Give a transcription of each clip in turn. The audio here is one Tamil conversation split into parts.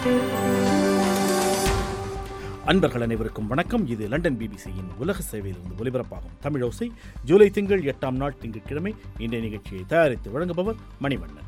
அன்பர்கள் அனைவருக்கும் வணக்கம் இது லண்டன் பிபிசியின் உலக சேவையிலிருந்து ஒலிபரப்பாகும் தமிழோசை ஜூலை திங்கள் எட்டாம் நாள் திங்கட்கிழமை இன்றைய நிகழ்ச்சியை தயாரித்து வழங்குபவர் மணிவண்ணன்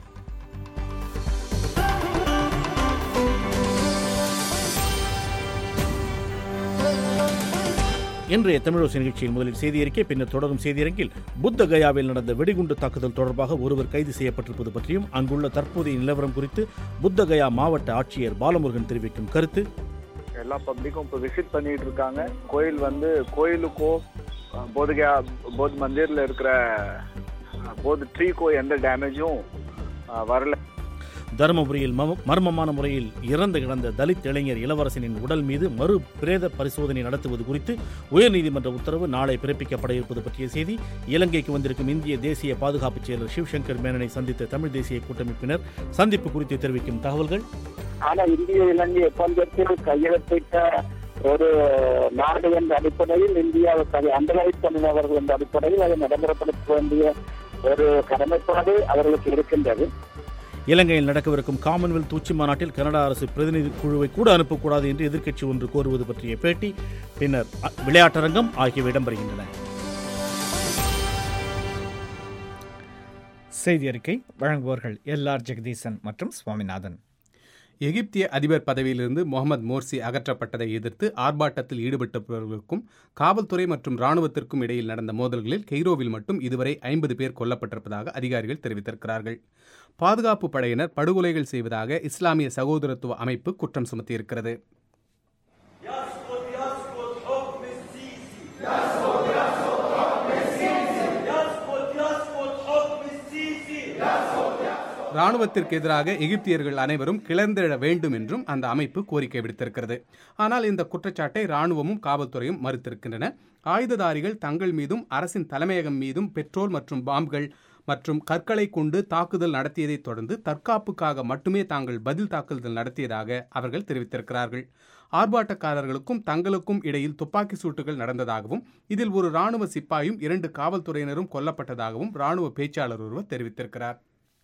இன்றைய தமிழோசை நிகழ்ச்சியில் முதலில் செய்தி அறிக்கை பின்னர் தொடரும் செய்தியரங்கில் புத்த கயாவில் நடந்த வெடிகுண்டு தாக்குதல் தொடர்பாக ஒருவர் கைது செய்யப்பட்டிருப்பது பற்றியும் அங்குள்ள தற்போதைய நிலவரம் குறித்து புத்த கயா மாவட்ட ஆட்சியர் பாலமுருகன் தெரிவிக்கும் கருத்து எல்லா பப்ளிக்கும் இப்போ விசிட் பண்ணிட்டு இருக்காங்க கோயில் வந்து கோயிலுக்கோ அஹ், போதகயா போத் மந்திரில் இருக்கிற அஹ், போத் ட்ரீக்கோ எந்த டேமேஜும் அஹ், வரல தருமபுரியில் மம- மர்மமான முறையில் இறந்து கிடந்த தலித் இளைஞர் இளவரசனின் உடல் மீது மறு பிரேத பரிசோதனை நடத்துவது குறித்து உயர்நீதிமன்ற உத்தரவு நாளை பிறப்பிக்கப்பட இருப்பது பற்றிய செய்தி இலங்கைக்கு வந்திருக்கும் இந்திய தேசிய பாதுகாப்பு செயலர் சிவசங்கர் மேனனை சந்தித்த தமிழ் தேசிய கூட்டமைப்பினர் சந்திப்பு குறித்து தெரிவிக்கும் தகவல்கள் ஆனா இந்திய இலங்கை ஒப்பந்தத்தில் கையெழுத்திட்ட ஒரு நாடு என்ற அடிப்படையில் இந்தியாவுக்கு அந்தளவித்தமிழர்கள் என்ற அடிப்படையில் அதை நடைமுறைப்படுத்த வேண்டிய ஒரு கடமைப்பாடு அவர்களுக்கு இருக்கின்றது இலங்கையில் நடக்கவிருக்கும் காமன்வெல்த் உச்சி மாநாட்டில் கனடா அரசு பிரதிநிதி குழுவை கூட அனுப்பக்கூடாது என்று எதிர்க்கட்சி ஒன்று கோருவது பற்றிய பேட்டி பின்னர் அ- விளையாட்டரங்கம் ஆகியவை இடம்பெறுகின்றன செய்தி அறிக்கை வழங்குவோர்கள் எல் ஆர் ஜெகதீசன் மற்றும் சுவாமிநாதன் எகிப்திய அதிபர் பதவியிலிருந்து முகமது மோர்சி அகற்றப்பட்டதை எதிர்த்து ஆர்ப்பாட்டத்தில் ஈடுபட்டவர்களுக்கும் காவல்துறை மற்றும் இராணுவத்திற்கும் இடையில் நடந்த மோதல்களில் கெய்ரோவில் மட்டும் இதுவரை ஐம்பது பேர் கொல்லப்பட்டிருப்பதாக அதிகாரிகள் தெரிவித்திருக்கிறார்கள் பாதுகாப்பு படையினர் படுகொலைகள் செய்வதாக இஸ்லாமிய சகோதரத்துவ அமைப்பு குற்றம் சுமத்தியிருக்கிறது ராணுவத்திற்கு எதிராக எகிப்தியர்கள் அனைவரும் கிளர்ந்தெழ வேண்டும் என்றும் அந்த அமைப்பு கோரிக்கை விடுத்திருக்கிறது ஆனால் இந்த குற்றச்சாட்டை ராணுவமும் காவல்துறையும் மறுத்திருக்கின்றன ஆயுததாரிகள் தங்கள் மீதும் அரசின் தலைமையகம் மீதும் பெட்ரோல் மற்றும் பாம்புகள் மற்றும் கற்களை கொண்டு தாக்குதல் நடத்தியதைத் தொடர்ந்து தற்காப்புக்காக மட்டுமே தாங்கள் பதில் தாக்குதல் நடத்தியதாக அவர்கள் தெரிவித்திருக்கிறார்கள் ஆர்ப்பாட்டக்காரர்களுக்கும் தங்களுக்கும் இடையில் துப்பாக்கி சூட்டுகள் நடந்ததாகவும் இதில் ஒரு ராணுவ சிப்பாயும் இரண்டு காவல்துறையினரும் கொல்லப்பட்டதாகவும் ராணுவ பேச்சாளர் ஒருவர் தெரிவித்திருக்கிறார்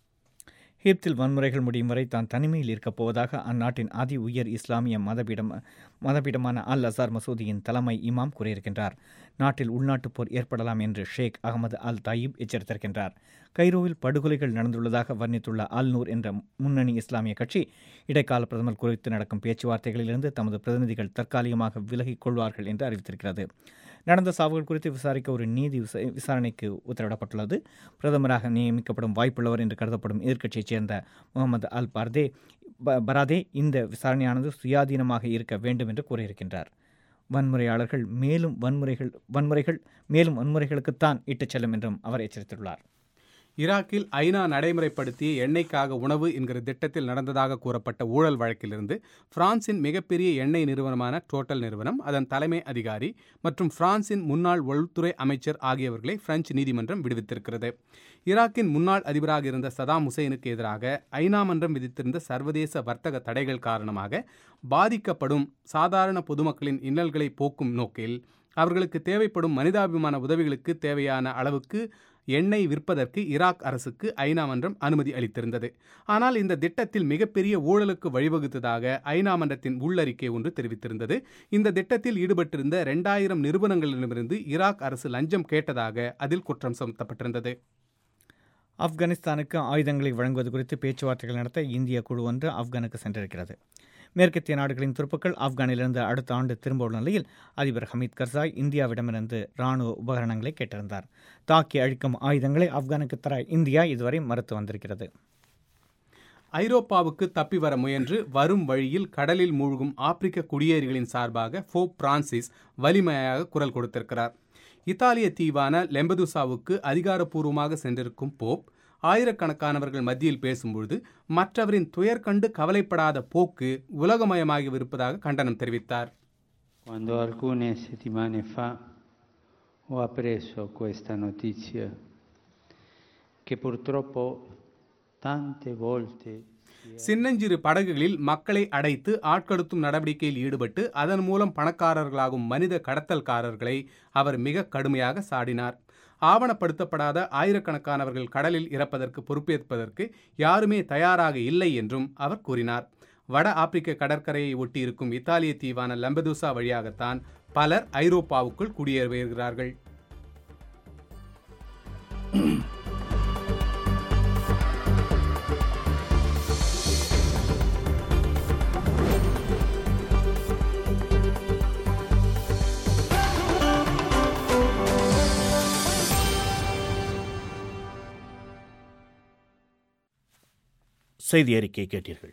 எகிப்தில் வன்முறைகள் முடியும் வரை தான் தனிமையில் இருக்கப் போவதாக அந்நாட்டின் அதி உயர் இஸ்லாமிய மதபீடம் மதபீடமான அல் அசார் மசூதியின் தலைமை இமாம் கூறியிருக்கின்றார் நாட்டில் உள்நாட்டுப் போர் ஏற்படலாம் என்று ஷேக் அகமது அல் தாயிப் எச்சரித்திருக்கின்றார் கைரோவில் படுகொலைகள் நடந்துள்ளதாக வர்ணித்துள்ள அல் நூர் என்ற முன்னணி இஸ்லாமிய கட்சி இடைக்கால பிரதமர் குறித்து நடக்கும் பேச்சுவார்த்தைகளிலிருந்து தமது பிரதிநிதிகள் தற்காலிகமாக விலகிக் கொள்வார்கள் என்று அறிவித்திருக்கிறது நடந்த சாவுகள் குறித்து விசாரிக்க ஒரு நீதி விசா- விசாரணைக்கு உத்தரவிடப்பட்டுள்ளது பிரதமராக நியமிக்கப்படும் வாய்ப்புள்ளவர் என்று கருதப்படும் எதிர்க்கட்சியைச் சேர்ந்த முகமது அல் பர்தே ப- பராதே இந்த விசாரணையானது சுயாதீனமாக இருக்க வேண்டும் என்று கூறியிருக்கின்றார் வன்முறையாளர்கள் மேலும் வன்முறைகள் வன்முறைகள் மேலும் வன்முறைகளுக்குத்தான் இட்டுச் செல்லும் என்றும் அவர் எச்சரித்துள்ளார் ஈராக்கில் ஐநா நடைமுறைப்படுத்திய எண்ணெய்க்காக உணவு என்கிற திட்டத்தில் நடந்ததாக கூறப்பட்ட ஊழல் வழக்கிலிருந்து பிரான்சின் மிகப்பெரிய எண்ணெய் நிறுவனமான டோட்டல் நிறுவனம் அதன் தலைமை அதிகாரி மற்றும் பிரான்சின் முன்னாள் உள்துறை அமைச்சர் ஆகியவர்களை பிரெஞ்சு நீதிமன்றம் விடுவித்திருக்கிறது ஈராக்கின் முன்னாள் அதிபராக இருந்த சதாம் ஹுசைனுக்கு எதிராக ஐநா மன்றம் விதித்திருந்த சர்வதேச வர்த்தக தடைகள் காரணமாக பாதிக்கப்படும் சாதாரண பொதுமக்களின் இன்னல்களை போக்கும் நோக்கில் அவர்களுக்கு தேவைப்படும் மனிதாபிமான உதவிகளுக்கு தேவையான அளவுக்கு எண்ணெய் விற்பதற்கு ஈராக் அரசுக்கு ஐநா மன்றம் அனுமதி அளித்திருந்தது ஆனால் இந்த திட்டத்தில் மிகப்பெரிய ஊழலுக்கு வழிவகுத்ததாக ஐநா மன்றத்தின் உள்ளறிக்கை ஒன்று தெரிவித்திருந்தது இந்த திட்டத்தில் ஈடுபட்டிருந்த இரண்டாயிரம் நிறுவனங்களிடமிருந்து ஈராக் அரசு லஞ்சம் கேட்டதாக அதில் குற்றம் சுமத்தப்பட்டிருந்தது ஆப்கானிஸ்தானுக்கு ஆயுதங்களை வழங்குவது குறித்து பேச்சுவார்த்தைகள் நடத்த இந்திய குழு ஒன்று ஆப்கானுக்கு சென்றிருக்கிறது மேற்கத்திய நாடுகளின் துருப்புக்கள் ஆப்கானிலிருந்து அடுத்த ஆண்டு திரும்ப உள்ள நிலையில் அதிபர் ஹமீத் கர்சாய் இந்தியாவிடமிருந்து ராணுவ உபகரணங்களை கேட்டிருந்தார் தாக்கி அழிக்கும் ஆயுதங்களை ஆப்கானுக்கு தர இந்தியா இதுவரை மறுத்து வந்திருக்கிறது ஐரோப்பாவுக்கு தப்பி வர முயன்று வரும் வழியில் கடலில் மூழ்கும் ஆப்பிரிக்க குடியேறிகளின் சார்பாக போப் பிரான்சிஸ் வலிமையாக குரல் கொடுத்திருக்கிறார் இத்தாலிய தீவான லெம்பதுசாவுக்கு அதிகாரப்பூர்வமாக சென்றிருக்கும் போப் ஆயிரக்கணக்கானவர்கள் மத்தியில் பேசும்பொழுது மற்றவரின் துயர் கண்டு கவலைப்படாத போக்கு உலகமயமாகிவிருப்பதாக கண்டனம் தெரிவித்தார் Quando alcune settimane fa ho appreso questa notizia, che purtroppo tante volte சின்னஞ்சிறு படகுகளில் மக்களை அடைத்து ஆட்கடத்தும் நடவடிக்கையில் ஈடுபட்டு அதன் மூலம் பணக்காரர்களாகும் மனித கடத்தல்காரர்களை அவர் மிக கடுமையாக சாடினார் ஆவணப்படுத்தப்படாத ஆயிரக்கணக்கானவர்கள் கடலில் இறப்பதற்கு பொறுப்பேற்பதற்கு யாருமே தயாராக இல்லை என்றும் அவர் கூறினார் வட ஆப்பிரிக்க கடற்கரையை ஒட்டி இருக்கும் இத்தாலிய தீவான லம்பதூசா வழியாகத்தான் பலர் ஐரோப்பாவுக்குள் குடியேறுகிறார்கள் செய்தி அறிக்கை கேட்டீர்கள்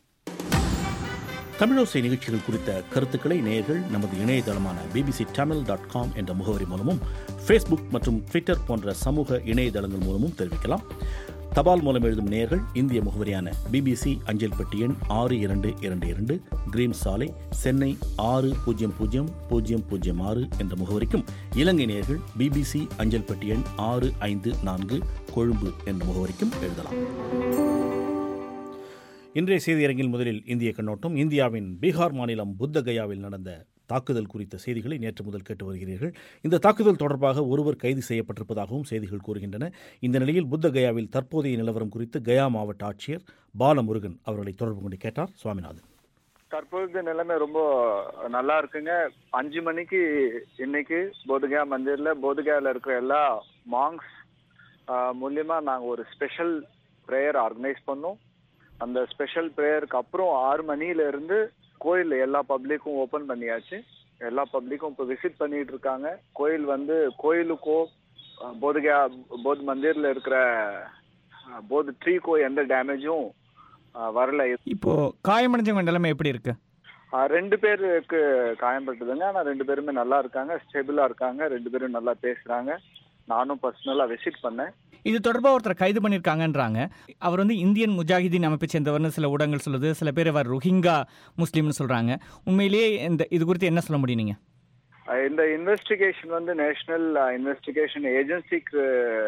தமிழோசை நிகழ்ச்சிகள் குறித்த கருத்துக்களை நேயர்கள் நமது இணையதளமான பிபிசி தமிழ் டாட் காம் என்ற முகவரி மூலமும் ஃபேஸ்புக் மற்றும் ட்விட்டர் போன்ற சமூக இணையதளங்கள் மூலமும் தெரிவிக்கலாம் தபால் மூலம் எழுதும் நேயர்கள் இந்திய முகவரியான பிபிசி அஞ்சல் பெட்டி எண் ஆறு இரண்டு இரண்டு இரண்டு கிரீம் சாலை சென்னை ஆறு பூஜ்ஜியம் பூஜ்ஜியம் பூஜ்ஜியம் பூஜ்ஜியம் ஆறு என்ற முகவரிக்கும் இலங்கை நேயர்கள் பிபிசி அஞ்சல் பெட்டி எண் ஆறு ஐந்து நான்கு கொழும்பு என்ற முகவரிக்கும் எழுதலாம் இன்றைய செய்தியரங்கில் முதலில் இந்திய கண்ணோட்டம் இந்தியாவின் பீகார் மாநிலம் புத்த கயாவில் நடந்த தாக்குதல் குறித்த செய்திகளை நேற்று முதல் கேட்டு வருகிறீர்கள் இந்த தாக்குதல் தொடர்பாக ஒருவர் கைது செய்யப்பட்டிருப்பதாகவும் செய்திகள் கூறுகின்றன இந்த நிலையில் புத்த கயாவில் தற்போதைய நிலவரம் குறித்து கயா மாவட்ட ஆட்சியர் பாலமுருகன் அவர்களை தொடர்பு கொண்டு கேட்டார் சுவாமிநாதன் தற்பொழுது நிலைமை ரொம்ப நல்லா இருக்குங்க அஞ்சு மணிக்கு இன்னைக்கு போதுகயா மந்திரில் போதுகயாவில் இருக்கிற எல்லா மாங்ஸ் மூலியமா நாங்கள் ஒரு ஸ்பெஷல் ப்ரேயர் ஆர்கனைஸ் பண்ணோம் அந்த ஸ்பெஷல் ப்ரேயருக்கு அப்புறம் ஆறு மணியில இருந்து கோயில் எல்லா பப்ளிக்கும் ஓப்பன் பண்ணியாச்சு எல்லா பப்ளிக்கும் இப்போ விசிட் பண்ணிட்டு இருக்காங்க கோயில் வந்து கோயிலுக்கோ அஹ், போதுகயா போத் மந்திரில் இருக்கிற அஹ், போத் ட்ரீக்கோ எந்த டேமேஜும் வரல இப்போ காயமடைஞ்சவங்க நிலைமை எப்படி இருக்கு ஆ, ரெண்டு பேருக்கு காயம்பட்டதுங்க ஆனா ரெண்டு பேருமே நல்லா இருக்காங்க ஸ்டேபிளா இருக்காங்க ரெண்டு பேரும் நல்லா பேசுறாங்க நானும் பர்சனலா விசிட் பண்ணேன் இது தொடர்பாக ஒருத்தர் கைது பண்ணியிருக்காங்கன்றாங்க அவர் வந்து இந்தியன் முஜாஹிதீன் அமைப்பை சேர்ந்தவர்னு சில ஊடகங்கள் சொல்லுது சில பேர் அவர் ரோஹிங்கா முஸ்லீம்னு சொல்றாங்க உண்மையிலேயே இந்த இது குறித்து என்ன சொல்ல முடியும் நீங்க ஆ, இந்த இன்வெஸ்டிகேஷன் வந்து நேஷனல் இன்வெஸ்டிகேஷன் ஏஜென்சிக்கு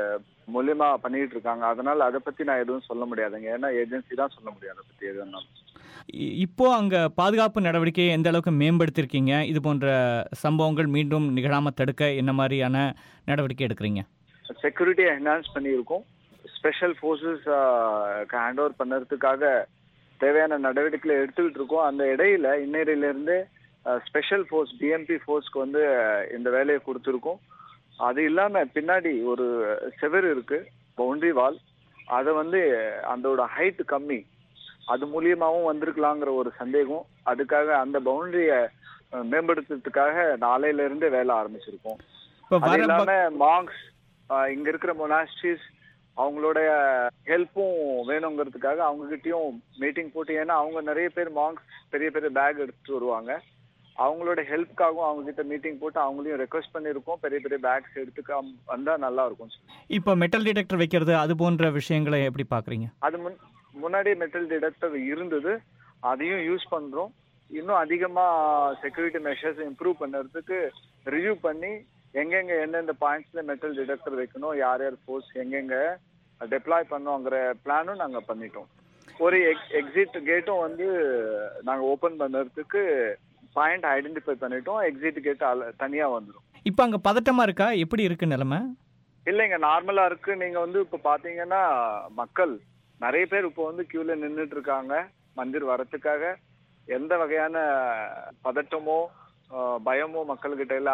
மூலியமா பண்ணிட்டு இருக்காங்க அதனால அதை பத்தி நான் எதுவும் சொல்ல முடியாதுங்க ஏன்னா ஏஜென்சி தான் சொல்ல முடியும் அதை பத்தி எதுவும் இ- இப்போ அங்க பாதுகாப்பு நடவடிக்கையை எந்த அளவுக்கு மேம்படுத்தியிருக்கீங்க இது போன்ற சம்பவங்கள் மீண்டும் நிகழாம தடுக்க என்ன மாதிரியான நடவடிக்கை எடுக்கிறீங்க செக்யூரிட்டியை என்ஹான்ஸ் பண்ணியிருக்கோம் ஸ்பெஷல் ஃபோர்ஸஸ் ஹேண்ட் ஓவர் பண்ணுறதுக்காக தேவையான நடவடிக்கைகளை எடுத்துக்கிட்டு இருக்கோம் அந்த இடையில இன்னையில இருந்து ஸ்பெஷல் ஃபோர்ஸ் டிஎம்பி ஃபோர்ஸ்க்கு வந்து அஹ், இந்த வேலையை கொடுத்துருக்கோம் அது இல்லாம பின்னாடி ஒரு செவர் இருக்கு பவுண்டரி வால் அதை வந்து அதோட ஹைட் கம்மி அது மூலியமாவும் வந்திருக்கலாங்கிற ஒரு சந்தேகம் அதுக்காக அந்த பவுண்டரியை மேம்படுத்துறதுக்காக நாளையில இருந்தே வேலை ஆரம்பிச்சிருக்கோம் இப்போ அது வர இல்லாம மாங்ஸ் இங்க இருக்கிற மொனாஸ்ட்ரிஸ் அவங்களுடைய ஹெல்ப்பும் வேணுங்கிறதுக்காக அவங்க கிட்டயும் மீட்டிங் போட்டு ஏன்னா அவங்க நிறைய பேர் மாங்ஸ் பெரிய பெரிய பேக் எடுத்துட்டு வருவாங்க அவங்களோட ஹெல்ப்காகவும் அவங்க கிட்ட மீட்டிங் போட்டு அவங்களையும் ரெக்வஸ்ட் பண்ணியிருக்கோம் பெரிய பெரிய பேக்ஸ் எடுத்துக்க வந்தா நல்லா இருக்கும் இப்போ மெட்டல் டிடெக்டர் வைக்கிறது அது போன்ற விஷயங்களை எப்படி பார்க்குறீங்க அது முன் முன்னாடி மெட்டல் டிடெக்டர் இருந்தது அதையும் யூஸ் பண்றோம் இன்னும் அதிகமா செக்யூரிட்டி மெஷர்ஸ் இம்ப்ரூவ் பண்ணுறதுக்கு ரிவ்யூ பண்ணி எங்கெங்க எந்தெந்த பாயிண்ட்ஸ்ல மெட்டல் டிடெக்டர் வைக்கணும் யார் யார் ஃபோர்ஸ் எங்கெங்க டெப்ளாய் பண்ணோங்கிற பிளானும் நாங்க பண்ணிட்டோம் ஒரு எக் எக்ஸிட் கேட்டும் வந்து நாங்க ஓபன் பண்ணுறதுக்கு பாயிண்ட் ஐடென்டிஃபை பண்ணிட்டோம் எக்ஸிட் கேட் தனியா வந்துடும் இப்போ அங்கே பதட்டமா இருக்கா எப்படி இருக்கு நிலைமை இல்லைங்க நார்மலா இருக்கு நீங்க வந்து இப்ப பாத்தீங்கன்னா மக்கள் நிறைய பேர் இப்போ வந்து கியூல நின்னுட்டு இருக்காங்க மந்திர் வரத்துக்காக எந்த வகையான பதட்டமோ ஆஹ், பயமோ மக்கள்கிட்ட இல்ல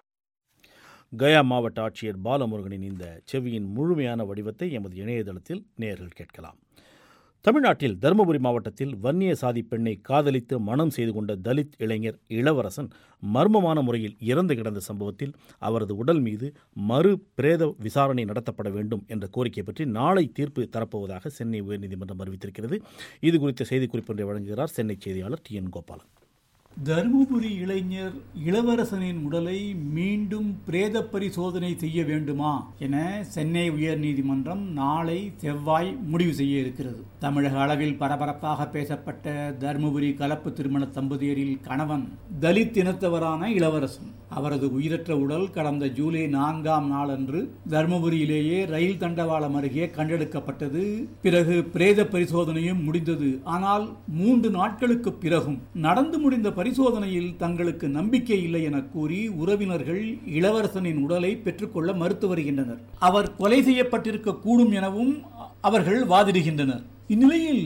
கயா மாவட்ட ஆட்சியர் பாலமுருகனின் இந்த செவியின் முழுமையான வடிவத்தை எமது இணையதளத்தில் நேயர்கள் கேட்கலாம் தமிழ்நாட்டில் தருமபுரி மாவட்டத்தில் வன்னிய சாதி பெண்ணை காதலித்து மனம் செய்து கொண்ட தலித் இளைஞர் இளவரசன் மர்மமான முறையில் இறந்து கிடந்த சம்பவத்தில் அவரது உடல் மீது மறு பிரேத விசாரணை நடத்தப்பட வேண்டும் என்ற கோரிக்கை பற்றி நாளை தீர்ப்பு தரப்போவதாக சென்னை உயர்நீதிமன்றம் அறிவித்திருக்கிறது இது குறித்த செய்திக்குறிப்பு ஒன்றை வழங்குகிறார் சென்னை செய்தியாளர் டி என் கோபாலன் தருமபுரி இளைஞர் இளவரசனின் உடலை மீண்டும் பிரேத பரிசோதனை செய்ய வேண்டுமா என சென்னை உயர்நீதிமன்றம் நாளை செவ்வாய் முடிவு செய்ய இருக்கிறது தமிழக அளவில் பரபரப்பாக பேசப்பட்ட தருமபுரி கலப்பு திருமண தம்பதியரில் கணவன் தலித் இனத்தவரான இளவரசன் அவரது உயிரற்ற உடல் கடந்த ஜூலை நான்காம் நாளன்று தருமபுரியிலேயே ரயில் தண்டவாளம் அருகே கண்டெடுக்கப்பட்டது பிறகு பிரேத பரிசோதனையும் முடிந்தது ஆனால் மூன்று நாட்களுக்கு பிறகும் நடந்து முடிந்த பரிசோதனையில் தங்களுக்கு நம்பிக்கை இல்லை என கூறி உறவினர்கள் இளவரசனின் உடலை பெற்றுக்கொள்ள மறுத்து வருகின்றனர் அவர் கொலை செய்யப்பட்டிருக்க கூடும் எனவும் அவர்கள் வாதிடுகின்றனர் இந்நிலையில்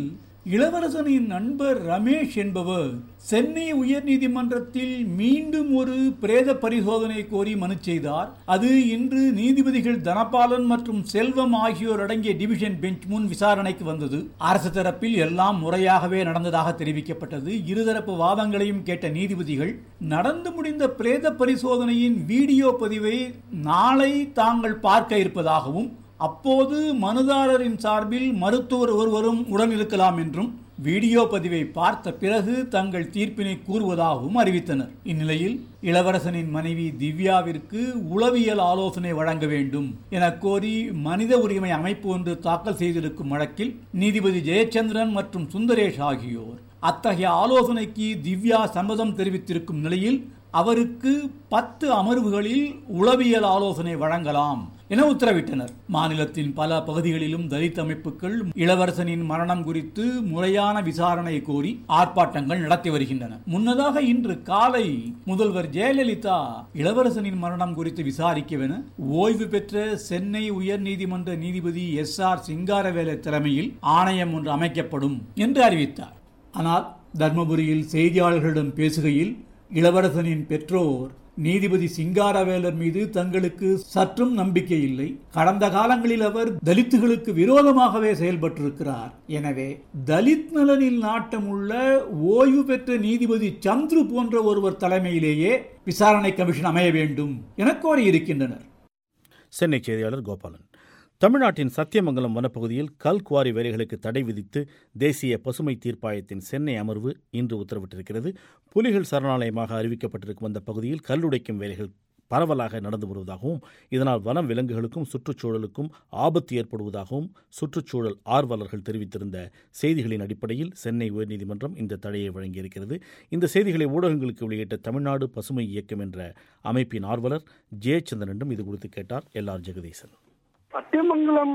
இளவரசனின் நண்பர் ரமேஷ் என்பவர் சென்னை உயர்நீதிமன்றத்தில் மீண்டும் ஒரு பிரேத பரிசோதனை கோரி மனு செய்தார் அது இன்று நீதிபதிகள் தனபாலன் மற்றும் செல்வம் ஆகியோர் அடங்கிய டிவிஷன் பெஞ்ச் முன் விசாரணைக்கு வந்தது அரசு தரப்பில் எல்லாம் முறையாகவே நடந்ததாக தெரிவிக்கப்பட்டது இருதரப்பு வாதங்களையும் கேட்ட நீதிபதிகள் நடந்து முடிந்த பிரேத பரிசோதனையின் வீடியோ பதிவை நாளை தாங்கள் பார்க்க இருப்பதாகவும் அப்போது மனுதாரரின் சார்பில் மருத்துவர் ஒருவரும் உடன் இருக்கலாம் என்றும் வீடியோ பதிவை பார்த்த பிறகு தங்கள் தீர்ப்பினை கூறுவதாகவும் அறிவித்தனர் இந்நிலையில் இளவரசனின் மனைவி திவ்யாவிற்கு உளவியல் ஆலோசனை வழங்க வேண்டும் என கோரி மனித உரிமை அமைப்பு ஒன்று தாக்கல் செய்திருக்கும் வழக்கில் நீதிபதி ஜெயச்சந்திரன் மற்றும் சுந்தரேஷ் ஆகியோர் அத்தகைய ஆலோசனைக்கு திவ்யா சம்மதம் தெரிவித்திருக்கும் நிலையில் அவருக்கு பத்து அமர்வுகளில் உளவியல் ஆலோசனை வழங்கலாம் என உத்தரவிட்டனர் மாநிலத்தின் பல பகுதிகளிலும் தலித் அமைப்புகள் இளவரசனின் மரணம் குறித்து முறையான விசாரணை கோரி ஆர்ப்பாட்டங்கள் நடத்தி வருகின்றன முன்னதாக இன்று காலை முதல்வர் ஜெயலலிதா இளவரசனின் மரணம் குறித்து விசாரிக்கவென ஓய்வு பெற்ற சென்னை உயர்நீதிமன்ற நீதிபதி எஸ் ஆர் சிங்காரவேல தலைமையில் ஆணையம் ஒன்று அமைக்கப்படும் என்று அறிவித்தார் ஆனால் தர்மபுரியில் செய்தியாளர்களிடம் பேசுகையில் இளவரசனின் பெற்றோர் நீதிபதி சிங்காரவேலர் மீது தங்களுக்கு சற்றும் நம்பிக்கை இல்லை கடந்த காலங்களில் அவர் தலித்துகளுக்கு விரோதமாகவே செயல்பட்டிருக்கிறார் எனவே தலித் நலனில் நாட்டமுள்ள ஓய்வு பெற்ற நீதிபதி சந்துரு போன்ற ஒருவர் தலைமையிலேயே விசாரணை கமிஷன் அமைய வேண்டும் என கோரியிருக்கின்றனர் சென்னை செய்தியாளர் கோபாலன் தமிழ்நாட்டின் சத்தியமங்கலம் வனப்பகுதியில் கல் குவாரி வேலைகளுக்கு தடை விதித்து தேசிய பசுமை தீர்ப்பாயத்தின் சென்னை அமர்வு இன்று உத்தரவிட்டிருக்கிறது புலிகள் சரணாலயமாக அறிவிக்கப்பட்டிருக்கும் அந்த பகுதியில் கல்லுடைக்கும் வேலைகள் பரவலாக நடந்து வருவதாகவும் இதனால் வனம் விலங்குகளுக்கும் சுற்றுச்சூழலுக்கும் ஆபத்து ஏற்படுவதாகவும் சுற்றுச்சூழல் ஆர்வலர்கள் தெரிவித்திருந்த செய்திகளின் அடிப்படையில் சென்னை உயர்நீதிமன்றம் இந்த தடையை வழங்கியிருக்கிறது இந்த செய்திகளை ஊடகங்களுக்கு வெளியிட்ட தமிழ்நாடு பசுமை இயக்கம் என்ற அமைப்பின் ஆர்வலர் ஜெயச்சந்திரனிடம் இது குறித்து கேட்டார் எல் ஆர் ஜெகதீசன் சத்தியமங்கலம்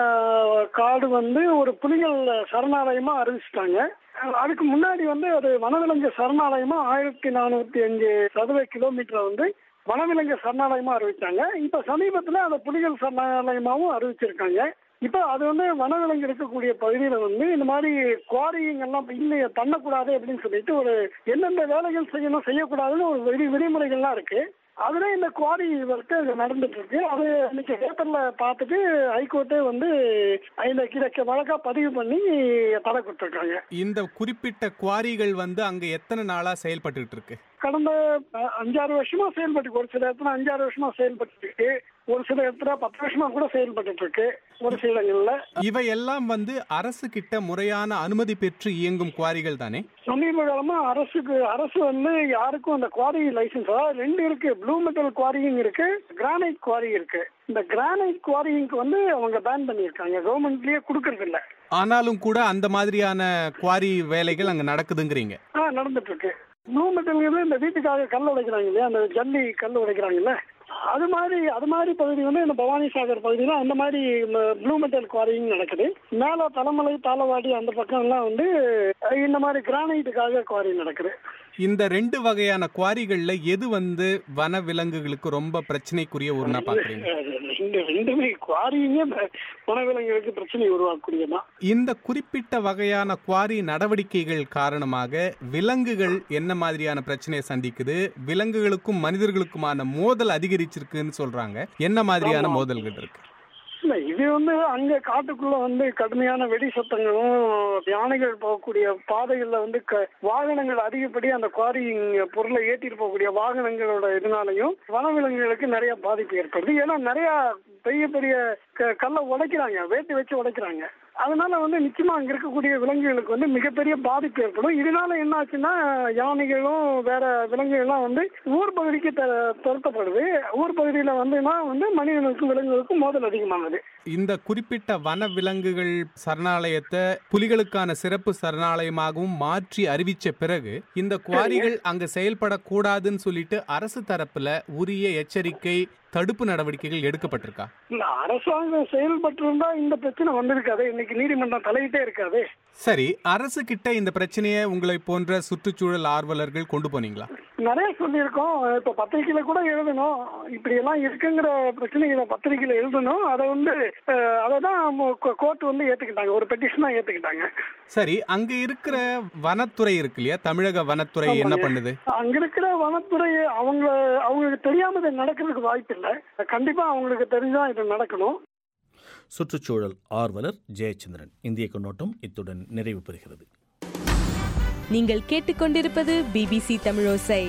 காடு வந்து ஒரு புலிகள் சரணாலயமா அறிவிச்சிட்டாங்க அதுக்கு முன்னாடி வந்து அது வனவிலங்கு சரணாலயமா ஆயிரத்தி நானூத்தி அஞ்சு சதுர கிலோமீட்டர் வந்து வனவிலங்கு சரணாலயமா அறிவிச்சாங்க இப்ப சமீபத்துல அந்த புலிகள் சரணாலயமாவும் அறிவிச்சிருக்காங்க இப்ப அது வந்து வனவிலங்கு இருக்கக்கூடிய பகுதியில வந்து இந்த மாதிரி குவாரிங் எல்லாம் இல்லையே பண்ணக்கூடாது அப்படின்னு சொல்லிட்டு ஒரு எந்தெந்த வேலைகள் செய்யணும் செய்யக்கூடாதுன்னு ஒரு விதி விதிமுறைகள்லாம் இருக்கு அதுல இந்த குவாரி ஒர்க்கு நடந்துட்டு இருக்கு அது இன்னைக்கு பேப்பர்ல பார்த்துட்டு ஹைகோர்ட்டே வந்து இந்த கிழக்கு வழக்கா பதிவு பண்ணி தடை கொடுத்துருக்காங்க இந்த குறிப்பிட்ட குவாரிகள் வந்து அங்க எத்தனை நாளா செயல்பட்டுட்டு இருக்கு கடந்த அஞ்சாறு வருஷமா செயல்பட்டு ஒரு சில இடத்துல அஞ்சாறு வருஷமா செயல்பட்டு இருக்கு ஒரு சில இடத்துல பத்து வருஷமா கூட செயல்பட்டு இருக்கு ஒரு சில இடங்கள்ல இவை எல்லாம் வந்து அரசு கிட்ட முறையான அனுமதி பெற்று இயங்கும் குவாரிகள் தானே சமீப காலமா அரசுக்கு அரசு வந்து யாருக்கும் அந்த குவாரி லைசன்ஸ் அதாவது ரெண்டு இருக்கு ப்ளூ மெட்டல் குவாரியும் இருக்கு கிரானைட் குவாரி இருக்கு இந்த கிரானைட் குவாரிங்க்கு வந்து அவங்க பேன் பண்ணியிருக்காங்க கவர்மெண்ட்லயே கொடுக்கறது இல்ல ஆனாலும் கூட அந்த மாதிரியான குவாரி வேலைகள் அங்க நடக்குதுங்கிறீங்க ஆ நடந்துட்டு இருக்கு ப்ளூ மெட்டல்ங்கிறது இந்த வீட்டுக்காக கல் உடைக்கிறாங்க இல்லையா அந்த ஜல்லி கல் உடைக்கிறாங்கல்ல அது மாதிரி அது மாதிரி பகுதி வந்து இந்த பவானி சாகர் பகுதியில அந்த மாதிரி ப்ளூ மெட்டல் குவாரிங் நடக்குது மேல தலைமலை தாளவாடி அந்த பக்கம் எல்லாம் வந்து இந்த மாதிரி கிரானைட்டுக்காக குவாரி நடக்குது இந்த ரெண்டு வகையான குவாரிகள்ல எது வந்து வன விலங்குகளுக்கு ரொம்ப பிரச்சனைக்குரிய ஒண்ணா பாக்குறீங்க ரெண்டு ரெண்டுமே குவாரியுமே வனவிலங்குகளுக்கு பிரச்சனை உருவாக்கக்கூடியதான் இந்த குறிப்பிட்ட வகையான குவாரி நடவடிக்கைகள் காரணமாக விலங்குகள் என்ன மாதிரியான பிரச்சனையை சந்திக்குது விலங்குகளுக்கும் மனிதர்களுக்குமான மோதல் அதிகரிச்சிருக்குன்னு சொல்றாங்க என்ன மாதிரியான மோதல்கள் இருக்கு இல்ல இது வந்து அங்க காட்டுக்குள்ள வந்து கடுமையான வெடி சத்தங்களும் யானைகள் போகக்கூடிய பாதைகள்ல வந்து வாகனங்கள் அதிகப்படி அந்த குவாரி பொருளை ஏற்றிட்டு போகக்கூடிய வாகனங்களோட இதனாலையும் வனவிலங்குகளுக்கு நிறைய பாதிப்பு ஏற்படுது ஏன்னா நிறைய பெரிய பெரிய கல்லை உடைக்கிறாங்க வேட்டி வச்சு உடைக்கிறாங்க அதனால வந்து நிச்சயமா அங்க இருக்கக்கூடிய விலங்குகளுக்கு வந்து மிகப்பெரிய பாதிப்பு ஏற்படும் இதனால என்ன ஆச்சுன்னா யானைகளும் வேற விலங்குகள்லாம் வந்து ஊர் பகுதிக்கு துரத்தப்படுது ஊர் பகுதியில வந்துன்னா வந்து மனிதனுக்கும் விலங்குகளுக்கும் மோதல் அதிகமானது இந்த குறிப்பிட்ட வன விலங்குகள் சரணாலயத்தை புலிகளுக்கான சிறப்பு சரணாலயமாகவும் மாற்றி அறிவிச்ச பிறகு இந்த குவாரிகள் அங்க செயல்படக்கூடாதுன்னு சொல்லிட்டு அரசு தரப்புல உரிய எச்சரிக்கை தடுப்பு நடவடிக்கைகள் எடுக்கப்பட்டிருக்கா இல்ல அரசாங்கம் அரசாங்கம் செயல்பட்டு இருந்தா இந்த பிரச்சனை வந்திருக்காது இன்னைக்கு நீதிமன்றம் தலையிட்டே இருக்காது சரி அரசு கிட்ட இந்த பிரச்சனையை உங்களை போன்ற சுற்றுச்சூழல் ஆர்வலர்கள் கொண்டு போனீங்களா நிறைய சொல்லியிருக்கோம் இப்ப பத்திரிகையில கூட எழுதணும் இப்படி எல்லாம் இருக்குங்கிற பிரச்சனைகளை பத்திரிகையில எழுதணும் அதை வந்து அஹ், அதை தான் கோர்ட் வந்து ஏத்துக்கிட்டாங்க ஒரு பெட்டிஷனா ஏத்துக்கிட்டாங்க சரி அங்க இருக்கிற வனத்துறை இருக்கு இல்லையா தமிழக வனத்துறை என்ன ஆமாங்க. பண்ணுது அங்க இருக்கிற வனத்துறை அவங்க அவங்களுக்கு தெரியாம இது நடக்கிறதுக்கு வாய்ப்பு இல்லை கண்டிப்பா அவங்களுக்கு தெரிஞ்சா இது நடக்கணும் சுற்றுச்சூழல் ஆர்வலர் ஜெயச்சந்திரன் இந்திய கண்ணோட்டம் இத்துடன் நிறைவு பெறுகிறது நீங்கள் கேட்டுக்கொண்டிருப்பது பிபிசி தமிழோசை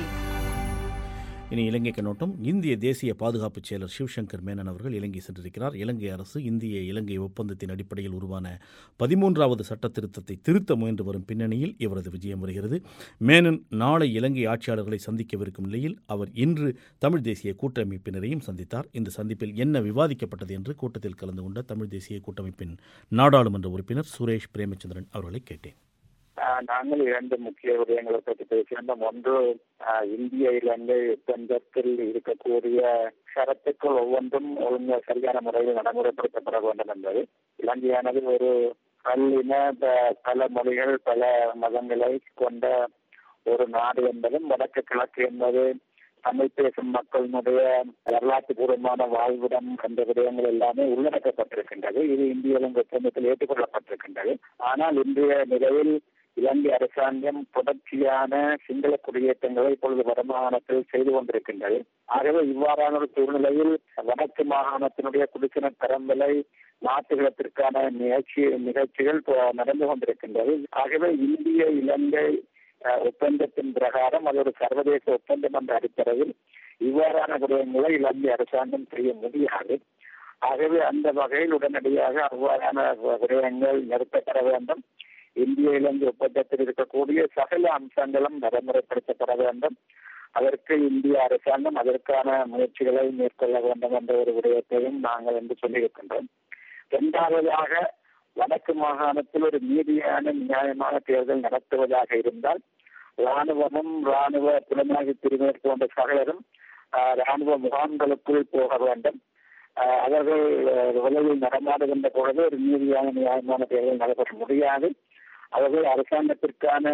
இனி இலங்கை கண்ணோட்டம் இந்திய தேசிய பாதுகாப்பு செயலர் சிவசங்கர் மேனன் அவர்கள் இலங்கை சென்றிருக்கிறார் இலங்கை அரசு இந்திய இலங்கை ஒப்பந்தத்தின் அடிப்படையில் உருவான பதிமூன்றாவது சட்ட திருத்தத்தை திருத்த முயன்று வரும் பின்னணியில் இவரது விஜயம் வருகிறது மேனன் நாளை இலங்கை ஆட்சியாளர்களை சந்திக்கவிருக்கும் நிலையில் அவர் இன்று தமிழ் தேசிய கூட்டமைப்பினரையும் சந்தித்தார் இந்த சந்திப்பில் என்ன விவாதிக்கப்பட்டது என்று கூட்டத்தில் கலந்து கொண்ட தமிழ் தேசிய கூட்டமைப்பின் நாடாளுமன்ற உறுப்பினர் சுரேஷ் பிரேமச்சந்திரன் அவர்களை கேட்டேன் ஆஹ் நாங்கள் இரண்டு முக்கிய விடயங்களை பற்றி பேசியிருந்தோம் ஒன்று ஆஹ் இந்திய இலங்கை ஒப்பந்தத்தில் இருக்கக்கூடிய ஷரத்துக்கள் ஒவ்வொன்றும் ஒழுங்கு சரியான முறையில் நடைமுறைப்படுத்தப்பட வேண்டும் என்பது இலங்கையானது ஒரு பல்லின ப- பல மொழிகள் பல மதங்களை கொண்ட ஒரு நாடு என்பதும் வடக்கு கிழக்கு என்பது தமிழ் பேசும் மக்களினுடைய வரலாற்று பூர்வமான வாழ்விடம் என்ற விடயங்கள் எல்லாமே உள்ளடக்கப்பட்டிருக்கின்றது இது இந்திய இலங்கை ஒப்பந்தத்தில் ஏற்றுக்கொள்ளப்பட்டிருக்கின்றது ஆனால் இன்றைய நிலையில் இலங்கை அரசாங்கம் தொடர்ச்சியான சிங்கள குடியேற்றங்களை இப்பொழுது வடமாகாணத்தில் செய்து கொண்டிருக்கின்றது ஆகவே இவ்வாறான ஒரு சூழ்நிலையில் வடக்கு மாகாணத்தினுடைய குடிசன பரம்பலை நாட்டுகளத்திற்கான நிகழ்ச்சி நிகழ்ச்சிகள் இப்போ நடந்து கொண்டிருக்கின்றது ஆகவே இந்திய இலங்கை அஹ், ஒப்பந்தத்தின் பிரகாரம் அது ஒரு சர்வதேச ஒப்பந்தம் என்ற அடிப்படையில் இவ்வாறான விடயங்களை இலங்கை அரசாங்கம் செய்ய முடியாது ஆகவே அந்த வகையில் உடனடியாக அவ்வாறான வ- விடயங்கள் நிறுத்தப்பட வேண்டும் இந்திய இலங்கை ஒப்பந்தத்தில் இருக்கக்கூடிய சகல அம்சங்களும் நடைமுறைப்படுத்தப்பட வேண்டும் அதற்கு இந்திய அரசாங்கம் அதற்கான முயற்சிகளை மேற்கொள்ள வேண்டும் என்ற ஒரு விடயத்தையும் நாங்கள் என்று சொல்லியிருக்கின்றோம் இரண்டாவதாக வடக்கு மாகாணத்தில் ஒரு நீதியான நியாயமான தேர்தல் நடத்துவதாக இருந்தால் ராணுவமும் ராணுவ புலனாய்வு பிரிவினர் போன்ற சகலரும் ஆஹ், ராணுவ முகாம்களுக்குள் போக வேண்டும் ஆஹ், அவர்கள் ஆஹ், விலையில் நடமாடுகின்ற பொழுது ஒரு நீதியான நியாயமான தேர்தல் நடைபெற முடியாது அவர்கள் அரசாங்கத்திற்கான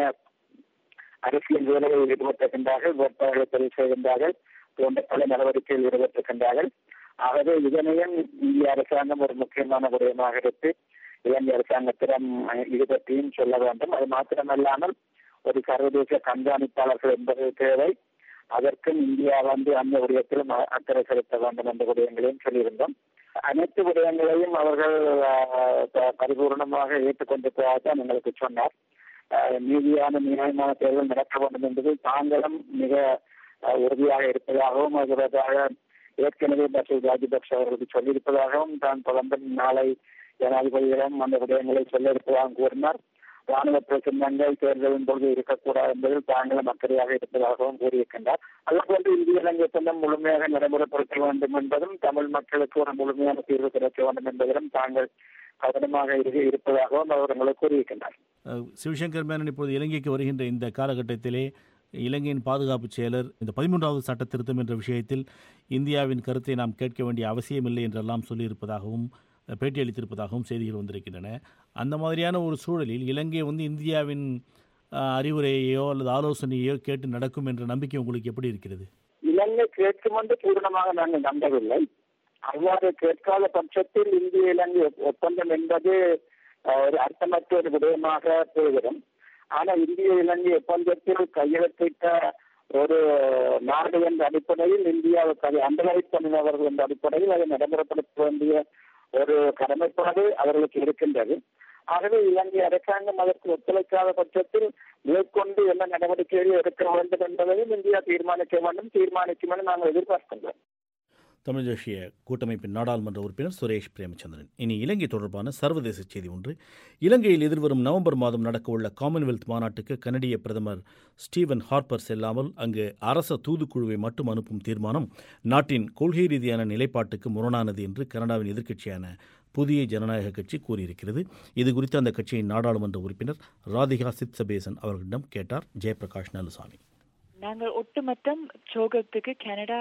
அரசியல் வேலைகளில் ஈடுபட்டிருக்கின்றார்கள் வேட்பாளர்களை தெரிவு செய்கின்றார்கள் போன்ற பல நடவடிக்கையில் ஈடுபட்டிருக்கின்றார்கள் ஆகவே இதனையும் இந்திய அரசாங்கம் ஒரு முக்கியமான விடயமாக எடுத்து இலங்கை அரசாங்கத்திடம் அஹ், இது பற்றியும் சொல்ல வேண்டும் அது மாத்திரமல்லாமல் ஒரு சர்வதேச கண்காணிப்பாளர்கள் என்பது தேவை அதற்கும் இந்தியா வந்து அந்த விடயத்திலும் அ- அக்கறை செலுத்த வேண்டும் என்ற விடயங்களையும் சொல்லியிருந்தோம் அனைத்து விடயங்களையும் அவர்கள் ஆஹ், ப- பரிபூர்ணமாக ஏற்றுக்கொண்டிருப்பதாக எங்களுக்கு சொன்னார் ஆஹ், நீதியான நியாயமான தேர்தல் நடக்க வேண்டும் என்பது தாங்களும் மிக ஆஹ், உறுதியாக இருப்பதாகவும் அதற்காக ஏற்கனவே டாக்டர் ராஜபக்ஷ அவர்களுக்கு சொல்லியிருப்பதாகவும் தான் தொடர்ந்து நாளை ஜனாதிபதியிடம் அந்த விடயங்களை சொல்ல இருப்பதாகவும் கூறினார் ராணுவ பிரச்சனைகள் தேர்தலின் பொழுது இருக்கக்கூடாது என்பதில் தாங்களும் அக்கறையாக இருப்பதாகவும் கூறியிருக்கின்றார் அதுபோன்று இந்திய இலங்கை ஒப்பந்தம் முழுமையாக நடைமுறைப்படுத்த வேண்டும் என்பதும் தமிழ் மக்களுக்கு ஒரு முழுமையான தீர்வு கிடைக்க வேண்டும் என்பதிலும் தாங்கள் கவனமாக இரு- இருப்பதாகவும் அவர் எங்களுக்கு கூறியிருக்கின்றார் அஹ், சிவசங்கர் மேனன் இப்போது இலங்கைக்கு வருகின்ற இந்த காலகட்டத்திலே இலங்கையின் பாதுகாப்பு செயலர் இந்த பதிமூன்றாவது சட்ட திருத்தம் என்ற விஷயத்தில் இந்தியாவின் கருத்தை நாம் கேட்க வேண்டிய அவசியமில்லை என்றெல்லாம் சொல்லியிருப்பதாகவும் அஹ், பேட்டியளித்திருப்பதாகவும் செய்திகள் வந்திருக்கின்றன அந்த மாதிரியான ஒரு சூழலில் இலங்கை வந்து இந்தியாவின் அஹ், அறிவுரையையோ அல்லது ஆலோசனையோ கேட்டு நடக்கும் என்ற நம்பிக்கை உங்களுக்கு எப்படி இருக்கிறது இலங்கை கேட்கும் என்று பூர்ணமாக நாங்கள் நம்பவில்லை அவ்வாறு கேட்காத பட்சத்தில் இந்திய இலங்கை ஒப்- ஒப்பந்தம் என்பது அஹ், ஒரு அர்த்தமற்ற ஒரு விடயமாக போய்விடும் ஆனால் இந்திய இலங்கை ஒப்பந்தத்தில் கையெழுத்திட்ட ஒரு நாடு என்ற அடிப்படையில் இந்தியாவுக்கு அதை அண்டலைட் பண்ணினவர்கள் என்ற அடிப்படையில் அதை நடைமுறைப்படுத்த வேண்டிய ஒரு கடமைப்பாடு அவர்களுக்கு இருக்கின்றது ஆகவே இலங்கை அரசாங்கம் அதற்கு ஒத்துழைக்காத பட்சத்தில் மேற்கொண்டு என்ன நடவடிக்கைகள் எடுக்க வேண்டும் என்பதையும் இந்தியா தீர்மானிக்க வேண்டும் தீர்மானிக்கும் என நாங்கள் எதிர்பார்க்கின்றோம் தமிழ் தேசிய கூட்டமைப்பின் நாடாளுமன்ற உறுப்பினர் சுரேஷ் பிரேமச்சந்திரன் இனி இலங்கை தொடர்பான சர்வதேச செய்தி ஒன்று இலங்கையில் எதிர்வரும் நவம்பர் மாதம் நடக்கவுள்ள காமன்வெல்த் மாநாட்டுக்கு கனடிய பிரதமர் ஸ்டீவன் ஹார்ப்பர் செல்லாமல் அங்கு அரச தூதுக்குழுவை மட்டும் அனுப்பும் தீர்மானம் நாட்டின் கொள்கை ரீதியான நிலைப்பாட்டுக்கு முரணானது என்று கனடாவின் எதிர்க்கட்சியான புதிய ஜனநாயக கட்சி கூறியிருக்கிறது இது குறித்து அந்த கட்சியின் நாடாளுமன்ற உறுப்பினர் ராதிகா சித்சபேசன் அவர்களிடம் கேட்டார் ஜெயபிரகாஷ் நலுசாமி நாங்கள் ஒட்டுமொத்தம் சோகத்துக்கு கனடா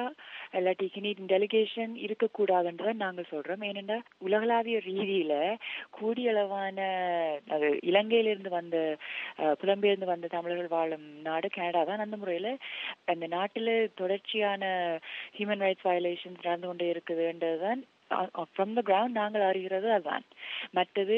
இல்லாட்டி கெனடியன் டெலிகேஷன் இருக்கக்கூடாதுன்றதை நாங்கள் சொல்றோம் ஏனென்றா உலகளாவிய ரீதியில கூடிய அளவான அது இலங்கையிலிருந்து வந்த அஹ், புலம்பெயர்ந்து வந்த தமிழர்கள் வாழும் நாடு கனடா தான் அந்த முறையில அந்த நாட்டில் தொடர்ச்சியான ஹியூமன் ரைட்ஸ் வயலேஷன்ஸ் நடந்து கொண்டே இருக்குதுன்றதுதான் ஃப்ரம் த கிரவுண்ட் நாங்கள் அறிகிறது அதுதான் மற்றது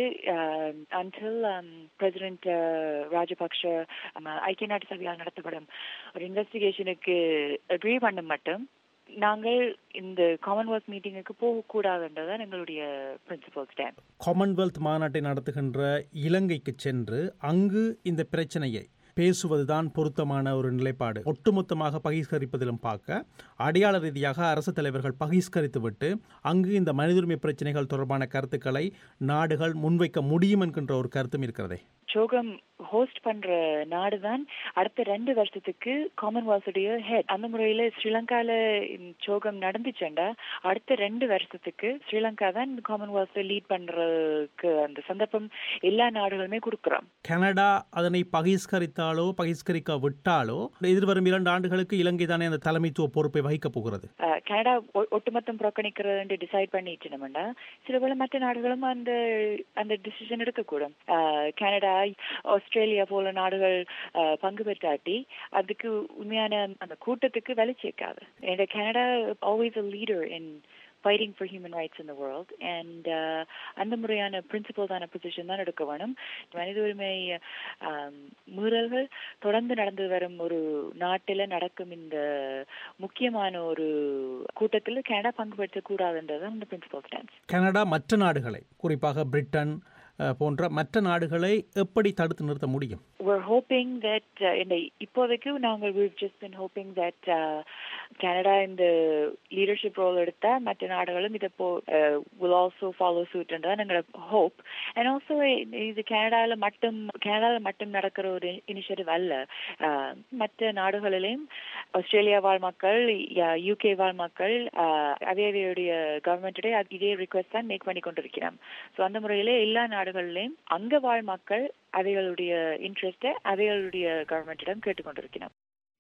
அன்டில் பிரசிடென்ட் ராஜபக்ஷ um, ஐக்கிய நாட்டு சபையால் நடத்தப்படும் ஒரு இன்வெஸ்டிகேஷனுக்கு அக்ரி பண்ண மட்டும் நாங்கள் இந்த காமன்வெல்த் மீட்டிங்குக்கு போகக்கூடாதுன்றதான் எங்களுடைய பிரின்சிபல் ஸ்டாண்ட் காமன்வெல்த் மாநாட்டை நடத்துகின்ற இலங்கைக்கு சென்று அங்கு இந்த பிரச்சனையை பேசுவதுதான் பொருத்தமான ஒரு நிலைப்பாடு ஒட்டுமொத்தமாக பகிஷ்கரிப்பதிலும் பார்க்க அடையாள ரீதியாக அரசு தலைவர்கள் பகிஷ்கரித்துவிட்டு அங்கு இந்த மனித உரிமை பிரச்சனைகள் தொடர்பான கருத்துக்களை நாடுகள் முன்வைக்க முடியும் என்கின்ற ஒரு கருத்தும் இருக்கிறதே சோகம் ஹோஸ்ட் பண்ற நாடு தான் அடுத்த ரெண்டு வருஷத்துக்கு காமன்வெல்த்துடைய ஹெட் அந்த முறையில ஸ்ரீலங்கால இந்த சோகம் நடந்துச்சுண்டா அடுத்த ரெண்டு வருஷத்துக்கு ஸ்ரீலங்கா தான் இந்த காமன்வெல்த் லீட் பண்றதுக்கு அந்த சந்தர்ப்பம் எல்லா நாடுகளுமே கொடுக்குறோம் கனடா அதனை பகிஷ்கரித்தாலோ பகிஷ்கரிக்க விட்டாலோ எதிர்வரும் இரண்டு ஆண்டுகளுக்கு இலங்கை தானே அந்த தலைமைத்துவ பொறுப்பை வகிக்கப் போகிறது அஹ், கனடா ஒ- ஒட்டுமொத்தம் புறக்கணிக்கிறது டிசைட் பண்ணிட்டுனோம்னா சில போல மற்ற நாடுகளும் அந்த அந்த டிசிஷன் எடுக்கக்கூடும் அஹ், கனடா ஆஸ்திரேலியா போல நாடுகள் அஹ், பங்கு பெற்றாட்டி அதுக்கு உண்மையான அந்த கூட்டத்துக்கு வேலை சேர்க்காது இந்த Canada always a leader in fighting for human rights in the world and அந்த முறையான பிரின்சிபல்ஸான பொசிஷன் தான் எடுக்க வேணும் மனித உரிமை ஆம், மீறல்கள் தொடர்ந்து நடந்து வரும் ஒரு நாட்டில் நடக்கும் இந்த முக்கியமான ஒரு கூட்டத்தில் கனடா பங்கு பெற்றக்கூடாதுன்றது தான் இந்த பிரின்சிபல் ஸ்டான்ஸ் கனடா மற்ற நாடுகளை குறிப்பாக பிரிட்டன் அஹ், போன்ற மற்ற நாடுகளை எப்படி தடுத்து நிறுத்த முடியும் we're hoping that uh, in the இப்போதைக்கு நாங்கள் we've just been hoping that uh, Canada in the leadership role எடுத்தா மற்ற நாடுகளும் இதை போ uh, will also follow suit என்றதான் எங்களோட hope and also இது கனடால மட்டும் கனடால மட்டும் நடக்கிற ஒரு இனிஷியேட்டிவ் அல்ல uh, மற்ற நாடுகளிலும் ஆஸ்திரேலியா வாழ் மக்கள் யூகே வாழ் மக்கள் uh, அவையவையுடைய கவர்மெண்ட்டுடைய இதே ரிக்வெஸ்ட் தான் மேக் பண்ணி கொண்டிருக்கிறோம் ஸோ அந்த முறையிலே எல்லா நாடுகளிலும் அங்க வாழ் மக்கள் அவைகளுடைய இன்ட்ரெஸ்ட்டை அவைகளுடைய கவர்மெண்டிடம் கேட்டுக்கொண்டிருக்கிறோம்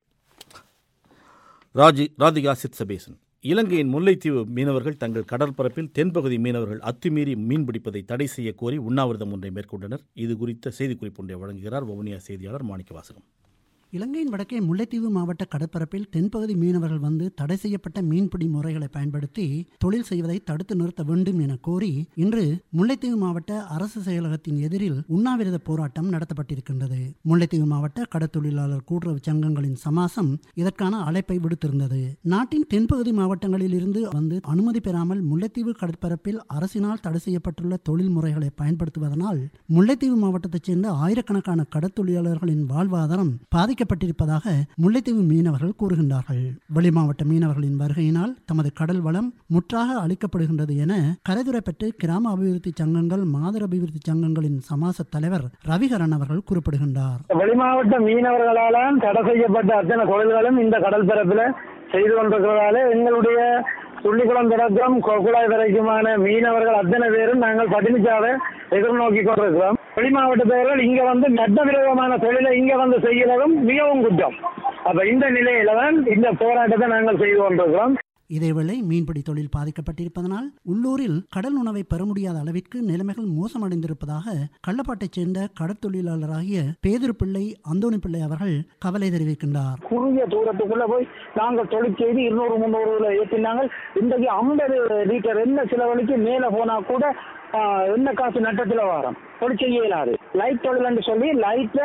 ராஜி ராதிகா சித்சபேசன் இலங்கையின் முல்லைத்தீவு மீனவர்கள் தங்கள் கடற்பரப்பில் தென்பகுதி மீனவர்கள் அத்துமீறி மீன்பிடிப்பதை தடை செய்ய கோரி உண்ணாவிரதம் ஒன்றை மேற்கொண்டனர் இது குறித்த செய்திக்குறிப்பு ஒன்றை வழங்குகிறார் வவுனியா செய்தியாளர் மாணிக்கவாசகம் இலங்கையின் வடக்கே முல்லைத்தீவு மாவட்ட கடற்பரப்பில் தென்பகுதி மீனவர்கள் வந்து தடை செய்யப்பட்ட மீன்பிடி முறைகளை பயன்படுத்தி தொழில் செய்வதை தடுத்து நிறுத்த வேண்டும் என கோரி இன்று முல்லைத்தீவு மாவட்ட அரசு செயலகத்தின் எதிரில் உண்ணாவிரத போராட்டம் நடத்தப்பட்டிருக்கின்றது முல்லைத்தீவு மாவட்ட கடற்தொழிலாளர் கூட்டுறவு சங்கங்களின் சமாசம் இதற்கான அழைப்பை விடுத்திருந்தது நாட்டின் தென்பகுதி மாவட்டங்களில் இருந்து வந்து அனுமதி பெறாமல் முல்லைத்தீவு கடற்பரப்பில் அரசினால் தடை செய்யப்பட்டுள்ள தொழில் முறைகளை பயன்படுத்துவதனால் முல்லைத்தீவு மாவட்டத்தைச் சேர்ந்த ஆயிரக்கணக்கான கடற்தொழிலாளர்களின் வாழ்வாதாரம் பாதிக்கப்பட்டிருப்பதாக முல்லைத்தீவு மீனவர்கள் கூறுகின்றார்கள் வெளிமாவட்ட மீனவர்களின் வருகையினால் தமது கடல் வளம் முற்றாக அளிக்கப்படுகின்றது என கரைதுரைப்பட்டு கிராம அபிவிருத்தி சங்கங்கள் மாதர் அபிவிருத்தி சங்கங்களின் சமாச தலைவர் ரவிகரன் அவர்கள் குறிப்பிடுகின்றார் வெளிமாவட்ட மீனவர்களால் தடை செய்யப்பட்ட அத்தனை தொழில்களும் இந்த கடல் பரப்பில் செய்து கொண்டிருக்கிறதால எங்களுடைய துள்ளிக்குளம் தொடக்கம் கொக்குழாய் வரைக்குமான மீனவர்கள் அத்தனை பேரும் நாங்கள் பட்டினிச்சாவை எதிர்நோக்கி கொண்டிருக்கிறோம் வெளிமாவட்டத்தவர்கள் இங்க வந்து சட்டவிரோதமான தொழிலை இங்க வந்து செய்கிறதும் மிகவும் குற்றம் அப்ப இந்த நிலையில தான் இந்த போராட்டத்தை நாங்கள் செய்து கொண்டிருக்கிறோம் இதேவேளை மீன்பிடி தொழில் பாதிக்கப்பட்டிருப்பதனால் உள்ளூரில் கடல் உணவை பெற முடியாத அளவிற்கு நிலைமைகள் மோசமடைந்திருப்பதாக கள்ளப்பாட்டைச் சேர்ந்த கடற்தொழிலாளராகிய பேதுரு பிள்ளை அந்தோணி பிள்ளை அவர்கள் கவலை தெரிவிக்கின்றார் குறுகிய தூரத்துக்குள்ள போய் நாங்கள் தொழில் செய்து இருநூறு முந்நூறுல ஏற்றினாங்க இன்றைக்கு ஐம்பது லிட்டர் என்ன சில வழிக்கு மேல போனா கூட ஆஹ், என்ன காசு நட்டத்துல வரும் தொழில் செய்ய இயலாது லைட் தொழில்னு சொல்லி லைட்டை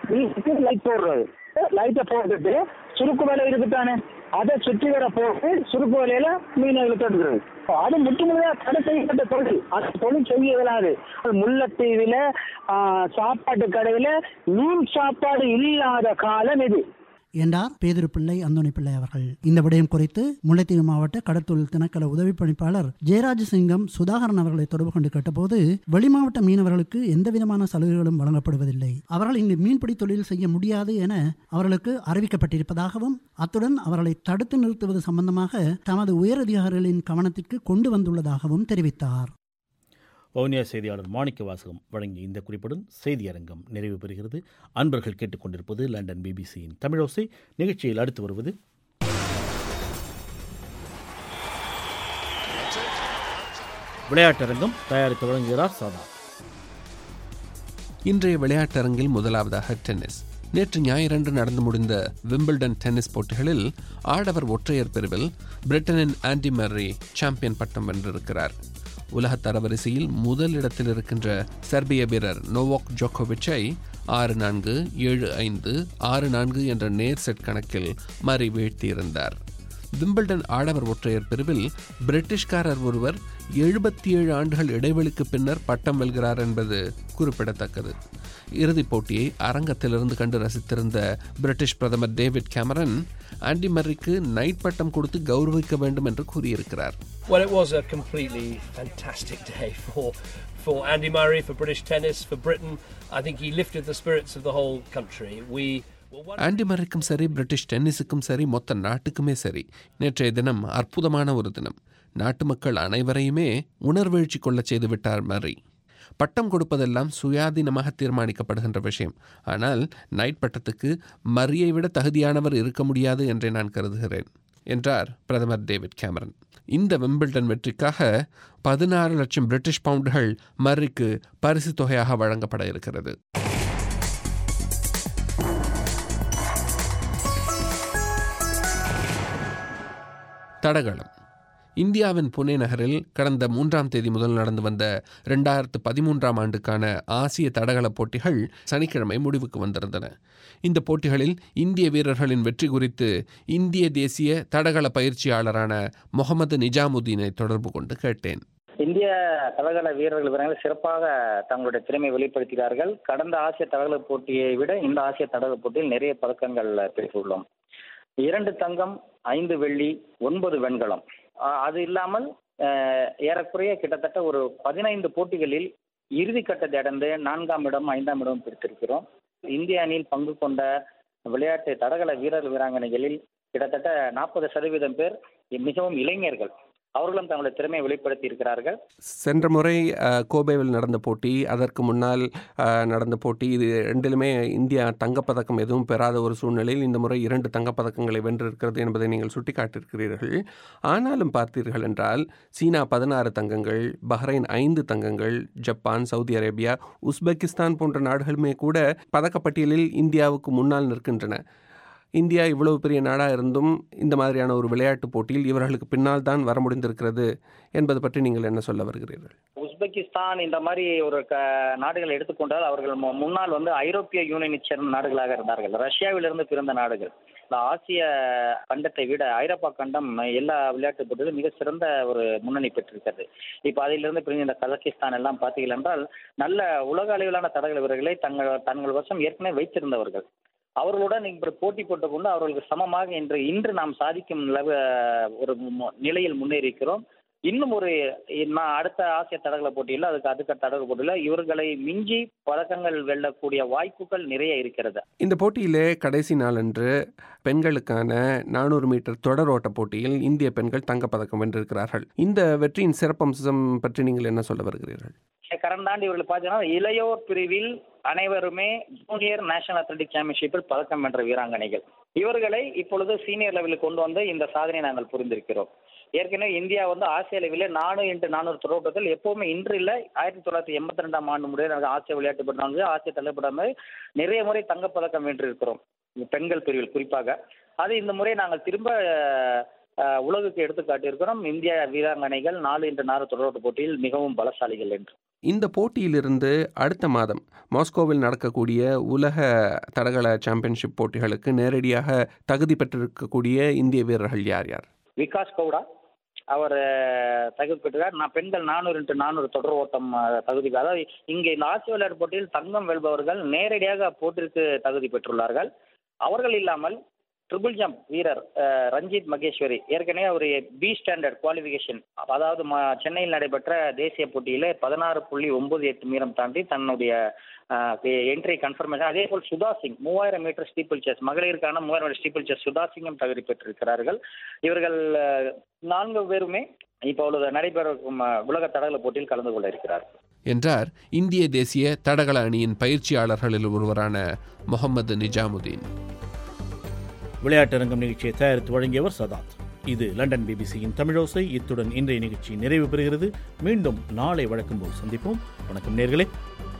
லைட் போடுறது லைட்டை போட்டுட்டு சுருக்கு வேலை இருக்குதானே அதை சுற்றி வர போட்டு சுருக்கு வேலையில மீனை இழுத்துறது அது முற்றுமுழுதாக தடை செய்யப்பட்ட தொழில் அந்த தொழில் செய்ய இயலாது முல்லைத்தீவில ஆஹ், சாப்பாட்டு கடையில மீன் சாப்பாடு இல்லாத காலம் இது என்றார் பேதுரு பிள்ளை அந்தோணி பிள்ளை அவர்கள் இந்த விடயம் குறித்து முல்லைத்தீவு மாவட்ட கடற்தொழில் திணைக்கள உதவி பணிப்பாளர் ஜெயராஜ சிங்கம் சுதாகரன் அவர்களை தொடர்பு கொண்டு கேட்டபோது வெளிமாவட்ட மீனவர்களுக்கு எந்தவிதமான சலுகைகளும் வழங்கப்படுவதில்லை அவர்கள் இங்கு மீன்பிடி தொழில் செய்ய முடியாது என அவர்களுக்கு அறிவிக்கப்பட்டிருப்பதாகவும் அத்துடன் அவர்களை தடுத்து நிறுத்துவது சம்பந்தமாக தமது உயரதிகாரிகளின் கவனத்திற்கு கொண்டு வந்துள்ளதாகவும் தெரிவித்தார் வவுனியா செய்தியாளர் மாணிக்க வாசகம் வழங்கிய இந்த குறிப்புடன் செய்தியரங்கம் நிறைவு பெறுகிறது அன்பர்கள் கேட்டுக்கொண்டிருப்பது லண்டன் பிபிசியின் தமிழோசை நிகழ்ச்சியில் அடுத்து வருவது விளையாட்டரங்கம் தயாரித்து வழங்குகிறார் சதா இன்றைய விளையாட்டரங்கில் முதலாவதாக டென்னிஸ் நேற்று ஞாயிறன்று நடந்து முடிந்த விம்பிள்டன் டென்னிஸ் போட்டிகளில் ஆடவர் ஒற்றையர் பிரிவில் பிரிட்டனின் ஆண்டி மர்ரி சாம்பியன் பட்டம் வென்றிருக்கிறார் உலக தரவரிசையில் முதல் இடத்தில் இருக்கின்ற செர்பிய வீரர் நோவாக் ஜோகோவிச்சை ஆறு நான்கு ஏழு ஐந்து ஆறு நான்கு என்ற நேர் செட் கணக்கில் மறி வீழ்த்தியிருந்தார் விம்பிள்டன் ஆடவர் ஒற்றையர் பிரிவில் பிரிட்டிஷ்காரர் ஒருவர் எழுபத்தி ஏழு ஆண்டுகள் இடைவெளிக்கு பின்னர் பட்டம் வெல்கிறார் என்பது குறிப்பிடத்தக்கது இறுதிப் போட்டியை அரங்கத்திலிருந்து கண்டு ரசித்திருந்த பிரிட்டிஷ் பிரதமர் டேவிட் கேமரன் ஆண்டி மர்ரிக்கு நைட் பட்டம் கொடுத்து கௌரவிக்க வேண்டும் என்று கூறியிருக்கிறார் Well, it was a completely fantastic day for for Andy Murray, for British tennis, for Britain. I think he lifted the spirits of the whole country. We were one Andy மர்ரிக்கும் சரி பிரிட்டிஷ் டென்னிஸுக்கும் சரி மொத்த நாட்டுக்குமே சரி நேற்றைய தினம் அற்புதமான ஒரு தினம் நாட்டு மக்கள் அனைவரையுமே உணர்வெழுச்சி கொள்ளச் செய்து விட்டார் மர்ரி பட்டம் கொடுப்பதெல்லாம் சுயாதீனமாக தீர்மானிக்கப்படுகின்ற விஷயம் ஆனால் நைட் பட்டத்துக்கு மரியை விட தகுதியானவர் இருக்க முடியாது என்றே நான் கருதுகிறேன் என்றார் பிரதமர் டேவிட் கேமரன் இந்த விம்பிள்டன் வெற்றிக்காக பதினாறு லட்சம் பிரிட்டிஷ் பவுண்டுகள் மர்ரிக்கு பரிசு தொகையாக வழங்கப்பட இருக்கிறது தடகளம் இந்தியாவின் புனே நகரில் கடந்த மூன்றாம் தேதி முதல் நடந்து வந்த ரெண்டாயிரத்து பதிமூன்றாம் ஆண்டுக்கான ஆசிய தடகள போட்டிகள் சனிக்கிழமை முடிவுக்கு வந்திருந்தன இந்த போட்டிகளில் இந்திய வீரர்களின் வெற்றி குறித்து இந்திய தேசிய தடகள பயிற்சியாளரான முகமது நிஜாமுதீனை தொடர்பு கொண்டு கேட்டேன் இந்திய தடகள வீரர்கள் வீரர்கள் சிறப்பாக தங்களுடைய திறமை வெளிப்படுத்தினார்கள் கடந்த ஆசிய தடகள போட்டியை விட இந்த ஆசிய தடகள போட்டியில் நிறைய பதக்கங்கள் பெற்றுள்ளோம் இரண்டு தங்கம் ஐந்து வெள்ளி ஒன்பது வெண்கலம் ஆஹ் அது இல்லாமல் ஆஹ் ஏறக்குறைய கிட்டத்தட்ட ஒரு பதினைந்து போட்டிகளில் இறுதி கட்டத்தை அடைந்து நான்காம் இடம் ஐந்தாம் இடம் பிடித்திருக்கிறோம் இந்திய அணியில் பங்கு கொண்ட விளையாட்டு தடகள வீரர் வீராங்கனைகளில் கிட்டத்தட்ட நாற்பது சதவீதம் பேர் மிகவும் இளைஞர்கள் அவர்களும் தங்களுடைய திறமையை வெளிப்படுத்தி இருக்கிறார்கள் சென்ற முறை அஹ், கோபேவில் நடந்த போட்டி அதற்கு முன்னால் அஹ், நடந்த போட்டி இது ரெண்டிலுமே இந்தியா தங்கப்பதக்கம் எதுவும் பெறாத ஒரு சூழ்நிலையில் இந்த முறை இரண்டு தங்கப்பதக்கங்களை வென்றிருக்கிறது என்பதை நீங்கள் சுட்டிக்காட்டியிருக்கிறீர்கள் ஆனாலும் பார்த்தீர்கள் என்றால் சீனா பதினாறு தங்கங்கள் பஹ்ரைன் ஐந்து தங்கங்கள் ஜப்பான் சவுதி அரேபியா உஸ்பெகிஸ்தான் போன்ற நாடுகளுமே கூட பதக்கப்பட்டியலில் இந்தியாவுக்கு முன்னால் நிற்கின்றன இந்தியா இவ்வளவு பெரிய நாடாக இருந்தும் இந்த மாதிரியான ஒரு விளையாட்டு போட்டியில் இவர்களுக்கு பின்னால் தான் வர முடிந்திருக்கிறது என்பது பற்றி நீங்கள் என்ன சொல்ல வருகிறீர்கள் உஸ்பெகிஸ்தான் இந்த மாதிரி ஒரு க நாடுகளை எடுத்துக்கொண்டால் அவர்கள் மு- முன்னால் வந்து ஐரோப்பிய யூனியனை சேர்ந்த நாடுகளாக இருந்தார்கள் ரஷ்யாவிலிருந்து பிறந்த நாடுகள் இந்த ஆசிய கண்டத்தை விட ஐரோப்பா கண்டம் எல்லா விளையாட்டு போட்டியிலும் மிக சிறந்த ஒரு முன்னணி பெற்றிருக்கிறது இப்போ அதிலிருந்து பிரிஞ்ச இந்த கஜகிஸ்தான் எல்லாம் பார்த்தீர்கள் என்றால் நல்ல உலக அளவிலான தடகள வீரர்களை தங்கள் தங்கள் வசம் ஏற்கனவே வைத்திருந்தவர்கள் அவர்களுடன் இன்று போட்டி போட்டுக்கொண்டு அவர்களுக்கு சமமாக இன்று இன்று நாம் சாதிக்கும் நிலவ ஒரு மு- நிலையில் முன்னேறிக்கிறோம் இன்னும் ஒரு நான் அடுத்த ஆசிய தடகள போட்டியில் அதுக்கு அதுக்கு தடகள போட்டியில் இவர்களை மிஞ்சி பதக்கங்கள் வெல்லக்கூடிய வாய்ப்புகள் நிறைய இருக்கிறது இந்த போட்டியிலே கடைசி நாளன்று பெண்களுக்கான நானூறு மீட்டர் தொடர் ஓட்ட போட்டியில் இந்திய பெண்கள் தங்கப்பதக்கம் வென்றிருக்கிறார்கள் இந்த வெற்றியின் சிறப்பம்சம் பற்றி நீங்கள் என்ன சொல்ல வருகிறீர்கள் கடந்த ஆண்டு இவர்கள் பார்த்தீங்கன்னா இளையோர் பிரிவில் அனைவருமே ஜூனியர் நேஷனல் அத்லெட்டிக் சாம்பியன்ஷிப்பில் பதக்கம் வென்ற வீராங்கனைகள் இவர்களை இப்பொழுது சீனியர் லெவலில் கொண்டு வந்து இந்த சாதனையை நாங்கள் புரிந்திருக்கிறோம் ஏற்கனவே இந்தியா வந்து ஆசிய அளவில் நானூறு இன்ட்டு நானூறு தொடர்புகள் எப்பவுமே இன்று இல்லை ஆயிரத்தி தொள்ளாயிரத்தி எண்பத்தி ரெண்டாம் ஆண்டு முடிய நடந்த ஆசிய விளையாட்டு போட்டாங்க ஆசிய தலைப்படாம நிறைய முறை தங்கப்பதக்கம் வென்றிருக்கிறோம் பெண்கள் பிரிவில் குறிப்பாக அது இந்த முறை நாங்கள் திரும்ப அஹ், உலகுக்கு எடுத்து காட்டியிருக்கிறோம் இந்திய வீராங்கனைகள் நாலு இன்று நாலு தொடர்பு போட்டியில் மிகவும் பலசாலிகள் என்று இந்த போட்டியிலிருந்து அடுத்த மாதம் மாஸ்கோவில் நடக்கக்கூடிய உலக தடகள சாம்பியன்ஷிப் போட்டிகளுக்கு நேரடியாக தகுதி பெற்றிருக்கக்கூடிய இந்திய வீரர்கள் யார் யார் விகாஸ் கவுடா அவர் அஹ், தகுதி பெற்றார் நான் பெண்கள் நானூறு இன்ட்டு நானூறு தொடர் ஓட்டம் அஹ், தகுதி அதாவது இங்கே இந்த ஆசிய விளையாட்டு போட்டியில் தங்கம் வெல்பவர்கள் நேரடியாக போட்டிற்கு தகுதி பெற்றுள்ளார்கள் அவர்கள் இல்லாமல் ட்ரிபிள் ஜம்ப் வீரர் அஹ், ரஞ்சித் மகேஸ்வரி ஏற்கனவே அவர் பி ஸ்டாண்டர்ட் குவாலிஃபிகேஷன் அதாவது ம- சென்னையில் நடைபெற்ற தேசிய போட்டியிலே பதினாறு புள்ளி ஒன்பது எட்டு மீரம் தாண்டி தன்னுடைய என்ட்ரி கன்ஃபர்மேஷன் அதே போல் சுதா சிங் மூவாயிரம் மீட்டர் ஸ்டீப்பிள் செஸ் மகளிருக்கான மூவாயிரம் மீட்டர் ஸ்டீப்பிள் செஸ் சுதா சிங்கும் தகுதி பெற்றிருக்கிறார்கள் இவர்கள் அஹ், நான்கு பேருமே இப்பொழுது நடைபெறும் அஹ், உலக தடகள போட்டியில் கலந்து கொள்ள இருக்கிறார்கள் என்றார் இந்திய தேசிய தடகள அணியின் பயிற்சியாளர்களில் ஒருவரான முகமது நிஜாமுதீன் விளையாட்டரங்கம் நிகழ்ச்சியை தயாரித்து வழங்கியவர் சதாத் இது லண்டன் பிபிசியின் தமிழோசை இத்துடன் இன்றைய நிகழ்ச்சி நிறைவு பெறுகிறது மீண்டும் நாளை வழக்கம் போல் சந்திப்போம் வணக்கம் நேர்களே